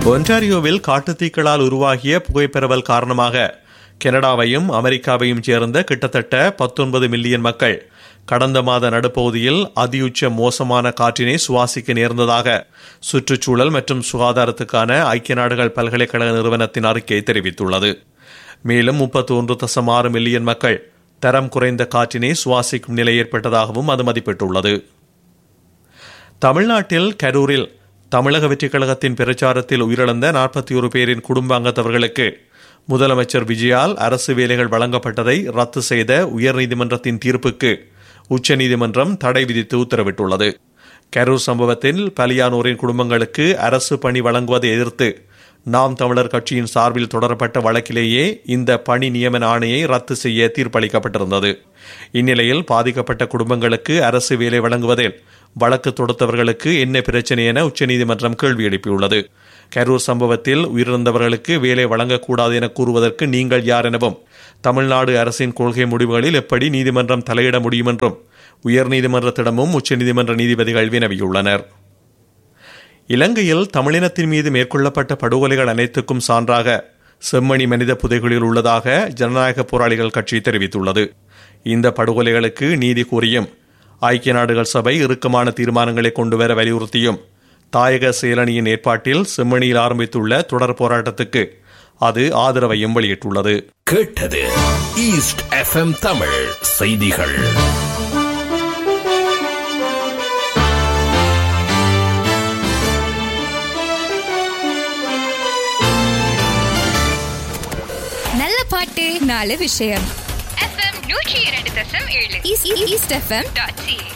ஒன்டாரியோவில் காட்டுத்தீக்களால் உருவாகிய புகைப்பரவல் காரணமாக கனடாவையும் அமெரிக்காவையும் சேர்ந்த கிட்டத்தட்ட பத்தொன்பது மில்லியன் மக்கள் கடந்த மாத நடுப்பகுதியில் அதியுச்ச மோசமான காற்றினை சுவாசிக்க நேர்ந்ததாக சுற்றுச்சூழல் மற்றும் சுகாதாரத்துக்கான ஐக்கிய நாடுகள் பல்கலைக்கழக நிறுவனத்தின் அறிக்கை தெரிவித்துள்ளது மேலும் முப்பத்தி ஒன்று தசம் ஆறு மில்லியன் மக்கள் தரம் குறைந்த காற்றினை சுவாசிக்கும் நிலை ஏற்பட்டதாகவும் அது மதிப்பிட்டுள்ளது தமிழ்நாட்டில் கரூரில் தமிழக வெற்றிக் கழகத்தின் பிரச்சாரத்தில் உயிரிழந்த நாற்பத்தி ஒரு பேரின் குடும்ப அங்கத்தவர்களுக்கு முதலமைச்சர் விஜயால் அரசு வேலைகள் வழங்கப்பட்டதை ரத்து செய்த உயர்நீதிமன்றத்தின் தீர்ப்புக்கு உச்சநீதிமன்றம் தடை விதித்து உத்தரவிட்டுள்ளது கரூர் சம்பவத்தில் பலியானோரின் குடும்பங்களுக்கு அரசு பணி வழங்குவதை எதிர்த்து நாம் தமிழர் கட்சியின் சார்பில் தொடரப்பட்ட வழக்கிலேயே இந்த பணி நியமன ஆணையை ரத்து செய்ய தீர்ப்பளிக்கப்பட்டிருந்தது இந்நிலையில் பாதிக்கப்பட்ட குடும்பங்களுக்கு அரசு வேலை வழங்குவதில் வழக்கு தொடுத்தவர்களுக்கு என்ன பிரச்சனை என உச்சநீதிமன்றம் கேள்வி எழுப்பியுள்ளது கரூர் சம்பவத்தில் உயிரிழந்தவர்களுக்கு வேலை வழங்கக்கூடாது என கூறுவதற்கு நீங்கள் யார் எனவும் தமிழ்நாடு அரசின் கொள்கை முடிவுகளில் எப்படி நீதிமன்றம் தலையிட முடியும் என்றும் உயர்நீதிமன்றத்திடமும் உச்சநீதிமன்ற நீதிபதிகள் வினவியுள்ளனர் இலங்கையில் தமிழினத்தின் மீது மேற்கொள்ளப்பட்ட படுகொலைகள் அனைத்துக்கும் சான்றாக செம்மணி மனித புதைகளில் உள்ளதாக ஜனநாயக போராளிகள் கட்சி தெரிவித்துள்ளது இந்த படுகொலைகளுக்கு நீதி கூறியும் ஐக்கிய நாடுகள் சபை இறுக்கமான தீர்மானங்களை கொண்டுவர வலியுறுத்தியும் தாயக செயலணியின் ஏற்பாட்டில் செம்மணியில் ஆரம்பித்துள்ள தொடர் போராட்டத்துக்கு அது ஆதரவையும் வெளியிட்டுள்ளது கேட்டது ஈஸ்ட் எஃப்எம் தமிழ் செய்திகள் நல்ல பாட்டு நாலு விஷயம் எஃப்எம் நூற்றி இரண்டு தசம் ஏழு ஈஸ்ட் எஃப்எம் டாட் சி